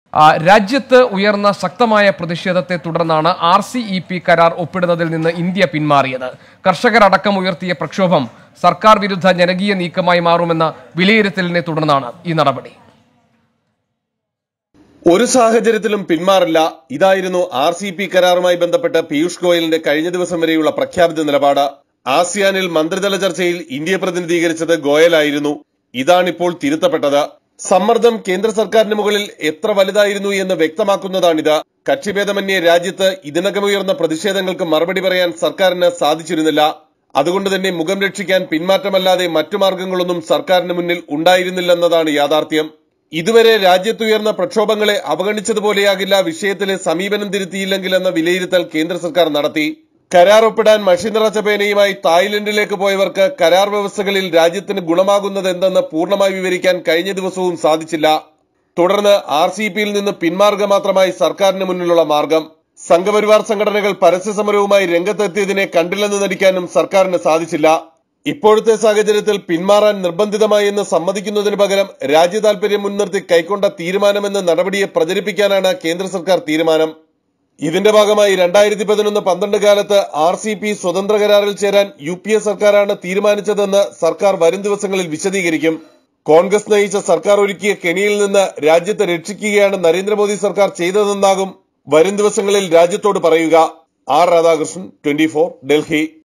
ആ, രാജ്യത്ത് ഉയർന്ന ശക്തമായ പ്രതിഷേധത്തെ തുടർന്നാണ് ആർ സി ഇ പി കരാർ ഒപ്പിടുന്നതിൽ നിന്ന് ഇന്ത്യ പിന്മാറിയത് കർഷകരടക്കം ഉയർത്തിയ പ്രക്ഷോഭം സർക്കാർ വിരുദ്ധ ജനകീയ നീക്കമായി മാറുമെന്ന വിലയിരുത്തലിനെ തുടർന്നാണ് ഈ നടപടി ഒരു സാഹചര്യത്തിലും പിന്മാറില്ല ഇതായിരുന്നു ആർ സി പി കരാറുമായി ബന്ധപ്പെട്ട് പീയൂഷ് ഗോയലിന്റെ കഴിഞ്ഞ ദിവസം വരെയുള്ള പ്രഖ്യാപിത നിലപാട് ആസിയാനിൽ മന്ത്രിതല ചർച്ചയിൽ ഇന്ത്യയെ പ്രതിനിധീകരിച്ചത് ഗോയലായിരുന്നു ഇതാണിപ്പോൾ തിരുത്തപ്പെട്ടത് സമ്മർദ്ദം കേന്ദ്ര സർക്കാരിന് മുകളിൽ എത്ര വലുതായിരുന്നു എന്ന് വ്യക്തമാക്കുന്നതാണിത് കക്ഷിഭേദമന്യേ രാജ്യത്ത് ഇതിനകമുയർന്ന പ്രതിഷേധങ്ങൾക്ക് മറുപടി പറയാൻ സർക്കാരിന് സാധിച്ചിരുന്നില്ല അതുകൊണ്ട് തന്നെ മുഖം രക്ഷിക്കാൻ പിന്മാറ്റമല്ലാതെ മറ്റു മാർഗങ്ങളൊന്നും സർക്കാരിന് മുന്നിൽ ഉണ്ടായിരുന്നില്ലെന്നതാണ് യാഥാർത്ഥ്യം ഇതുവരെ രാജ്യത്തുയർന്ന പ്രക്ഷോഭങ്ങളെ അവഗണിച്ചതുപോലെയാകില്ല വിഷയത്തിലെ സമീപനം തിരുത്തിയില്ലെങ്കിൽ എന്ന വിലയിരുത്തൽ കേന്ദ്ര സർക്കാർ നടത്തി കരാർ ഒപ്പിടാൻ മഷി നിറച്ച പേനയുമായി തായ്ലൻഡിലേക്ക് പോയവർക്ക് കരാർ വ്യവസ്ഥകളിൽ രാജ്യത്തിന് ഗുണമാകുന്നത് എന്തെന്ന് പൂർണ്ണമായി വിവരിക്കാൻ കഴിഞ്ഞ ദിവസവും സാധിച്ചില്ല തുടർന്ന് ആർ സി പിയിൽ നിന്ന് പിന്മാറുക മാത്രമായി സർക്കാരിന് മുന്നിലുള്ള മാർഗം സംഘപരിവാർ സംഘടനകൾ പരസ്യ സമരവുമായി രംഗത്തെത്തിയതിനെ കണ്ടില്ലെന്ന് നടിക്കാനും സർക്കാരിന് സാധിച്ചില്ല ഇപ്പോഴത്തെ സാഹചര്യത്തിൽ പിന്മാറാൻ നിർബന്ധിതമായി എന്ന് സമ്മതിക്കുന്നതിന് പകരം രാജ്യ താൽപര്യം മുൻനിർത്തി കൈക്കൊണ്ട തീരുമാനമെന്ന നടപടിയെ പ്രചരിപ്പിക്കാനാണ് കേന്ദ്ര സർക്കാർ തീരുമാനം ഇതിന്റെ ഭാഗമായി രണ്ടായിരത്തി പതിനൊന്ന് പന്ത്രണ്ട് കാലത്ത് ആർ സി പി സ്വതന്ത്ര കരാറിൽ ചേരാൻ യു പി എ സർക്കാരാണ് തീരുമാനിച്ചതെന്ന് സർക്കാർ വരും ദിവസങ്ങളിൽ വിശദീകരിക്കും കോൺഗ്രസ് നയിച്ച സർക്കാർ ഒരുക്കിയ കെണിയിൽ നിന്ന് രാജ്യത്തെ രക്ഷിക്കുകയാണ് നരേന്ദ്രമോദി സർക്കാർ ചെയ്തതെന്നാകും വരും ദിവസങ്ങളിൽ രാജ്യത്തോട് പറയുക ആർ രാധാകൃഷ്ണൻ ട്വന്റി ഡൽഹി